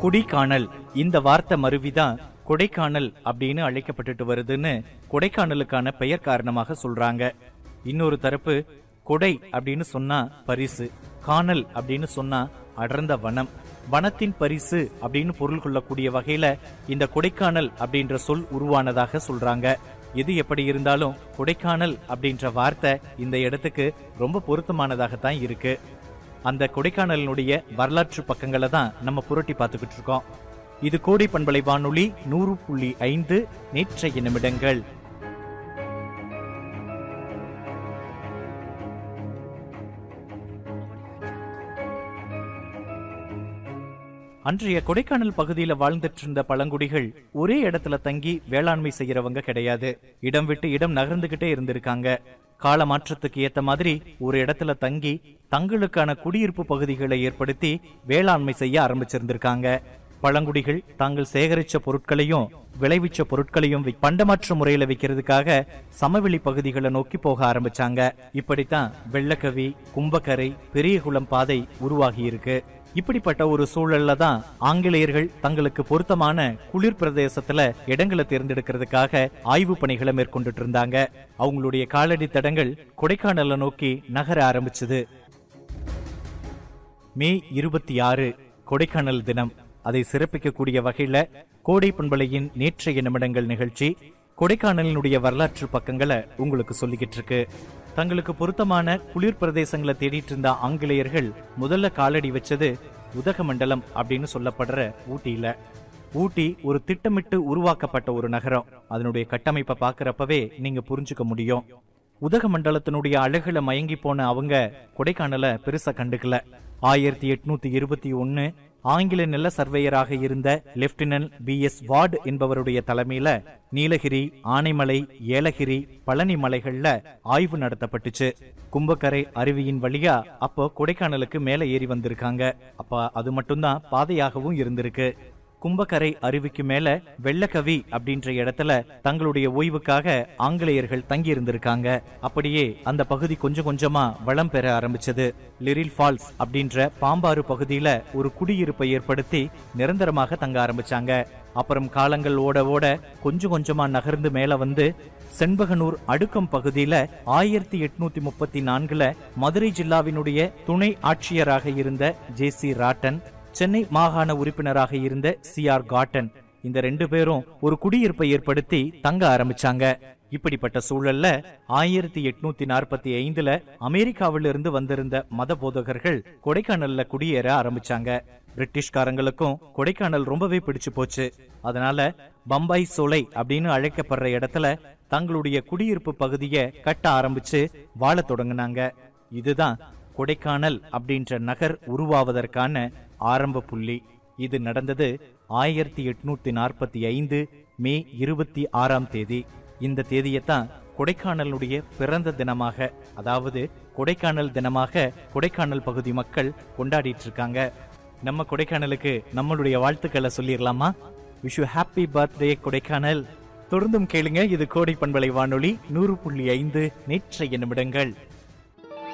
குடிகாணல் இந்த வார்த்தை மருவிதான் கொடைக்கானல் அப்படின்னு அழைக்கப்பட்டுட்டு வருதுன்னு கொடைக்கானலுக்கான பெயர் காரணமாக சொல்றாங்க இன்னொரு தரப்பு கொடை அப்படின்னு சொன்னா பரிசு காணல் அப்படின்னு சொன்னா அடர்ந்த வனம் வனத்தின் பரிசு அப்படின்னு பொருள் கொள்ளக்கூடிய வகையில இந்த கொடைக்கானல் அப்படின்ற சொல் உருவானதாக சொல்றாங்க எது எப்படி இருந்தாலும் கொடைக்கானல் அப்படின்ற வார்த்தை இந்த இடத்துக்கு ரொம்ப பொருத்தமானதாகத்தான் இருக்கு அந்த கொடைக்கானலினுடைய வரலாற்று பக்கங்களை தான் நம்ம புரட்டி பார்த்துக்கிட்டு இருக்கோம் இது கோடை பண்பலை வானொலி நூறு புள்ளி ஐந்து நேற்றைய நிமிடங்கள் அன்றைய கொடைக்கானல் பகுதியில வாழ்ந்துட்டு இருந்த பழங்குடிகள் ஒரே இடத்துல தங்கி வேளாண்மை செய்யறவங்க கிடையாது இடம் விட்டு இடம் நகர்ந்துகிட்டே இருந்திருக்காங்க கால மாற்றத்துக்கு ஏத்த மாதிரி ஒரு இடத்துல தங்கி தங்களுக்கான குடியிருப்பு பகுதிகளை ஏற்படுத்தி வேளாண்மை செய்ய ஆரம்பிச்சிருந்திருக்காங்க பழங்குடிகள் தாங்கள் சேகரிச்ச பொருட்களையும் விளைவிச்ச பொருட்களையும் வி- பண்டமாற்று முறையில விற்கிறதுக்காக சமவெளி பகுதிகளை நோக்கி போக ஆரம்பிச்சாங்க இப்படித்தான் வெள்ளக்கவி கும்பக்கரை பெரியகுளம் பாதை உருவாகி இருக்கு இப்படிப்பட்ட ஒரு சூழல்ல தான் ஆங்கிலேயர்கள் தங்களுக்கு பொருத்தமான குளிர் பிரதேசத்துல இடங்களை தேர்ந்தெடுக்கிறதுக்காக ஆய்வு பணிகளை மேற்கொண்டுட்டு இருந்தாங்க அவங்களுடைய காலடி தடங்கள் கொடைக்கானலை நோக்கி நகர ஆரம்பிச்சது மே இருபத்தி ஆறு கொடைக்கானல் தினம் அதை சிறப்பிக்கக்கூடிய வகையில கோடை பண்பலையின் நேற்றைய நிமிடங்கள் நிகழ்ச்சி கொடைக்கானலினுடைய வரலாற்று பக்கங்களை உங்களுக்கு சொல்லிக்கிட்டு இருக்கு தங்களுக்கு பொருத்தமான குளிர் பிரதேசங்களை தேடிட்டு இருந்த ஆங்கிலேயர்கள் முதல்ல காலடி வச்சது உதகமண்டலம் அப்படின்னு சொல்லப்படுற ஊட்டியில ஊட்டி ஒரு திட்டமிட்டு உருவாக்கப்பட்ட ஒரு நகரம் அதனுடைய கட்டமைப்பை பார்க்கறப்பவே நீங்க புரிஞ்சுக்க முடியும் உதகமண்டலத்தினுடைய அழகுல மயங்கி போன அவங்க கொடைக்கானல பெருசா கண்டுக்கல ஆயிரத்தி எட்நூத்தி இருபத்தி ஒன்னு ஆங்கில நில சர்வேயராக இருந்த லெப்டினன்ட் பி எஸ் வார்டு என்பவருடைய தலைமையில நீலகிரி ஆனைமலை ஏலகிரி பழனி மலைகள்ல ஆய்வு நடத்தப்பட்டுச்சு கும்பக்கரை அருவியின் வழியா அப்போ கொடைக்கானலுக்கு மேல ஏறி வந்திருக்காங்க அப்ப அது மட்டும்தான் பாதையாகவும் இருந்திருக்கு கும்பக்கரை அருவிக்கு மேல வெள்ளக்கவி அப்படின்ற இடத்துல தங்களுடைய ஓய்வுக்காக ஆங்கிலேயர்கள் தங்கி இருந்திருக்காங்க அப்படியே அந்த பகுதி கொஞ்சம் கொஞ்சமா வளம் பெற ஆரம்பிச்சது லிரில் ஃபால்ஸ் அப்படின்ற பாம்பாறு பகுதியில ஒரு குடியிருப்பை ஏற்படுத்தி நிரந்தரமாக தங்க ஆரம்பிச்சாங்க அப்புறம் காலங்கள் ஓட ஓட கொஞ்சம் கொஞ்சமா நகர்ந்து மேல வந்து செண்பகனூர் அடுக்கம் பகுதியில ஆயிரத்தி எட்நூத்தி முப்பத்தி நான்குல மதுரை ஜில்லாவினுடைய துணை ஆட்சியராக இருந்த ஜே சி ராட்டன் சென்னை மாகாண உறுப்பினராக இருந்த சி ஆர் காட்டன் இந்த ரெண்டு பேரும் ஒரு குடியிருப்பை ஏற்படுத்தி தங்க ஆரம்பிச்சாங்க இப்படிப்பட்ட சூழல்ல ஆயிரத்தி எட்நூத்தி நாற்பத்தி ஐந்துல அமெரிக்காவிலிருந்து வந்திருந்த மத போதகர்கள் கொடைக்கானல்ல குடியேற ஆரம்பிச்சாங்க பிரிட்டிஷ்காரங்களுக்கும் கொடைக்கானல் ரொம்பவே பிடிச்சு போச்சு அதனால பம்பாய் சோலை அப்படின்னு அழைக்கப்படுற இடத்துல தங்களுடைய குடியிருப்பு பகுதியை கட்ட ஆரம்பிச்சு வாழத் தொடங்குனாங்க இதுதான் கொடைக்கானல் அப்படின்ற நகர் உருவாவதற்கான ஆரம்ப புள்ளி இது நடந்தது ஆயிரத்தி எட்நூத்தி நாற்பத்தி ஐந்து மே இருபத்தி ஆறாம் தேதி இந்த தேதியைத்தான் கொடைக்கானலுடைய பிறந்த தினமாக அதாவது கொடைக்கானல் தினமாக கொடைக்கானல் பகுதி மக்கள் கொண்டாடிட்டு இருக்காங்க நம்ம கொடைக்கானலுக்கு நம்மளுடைய வாழ்த்துக்களை சொல்லிடலாமா wish you happy birthday Kodaikanal தொடர்ந்தும் கேளுங்க இது கோடை பண்பலை வானொலி நூறு புள்ளி ஐந்து நேற்றைய நிமிடங்கள்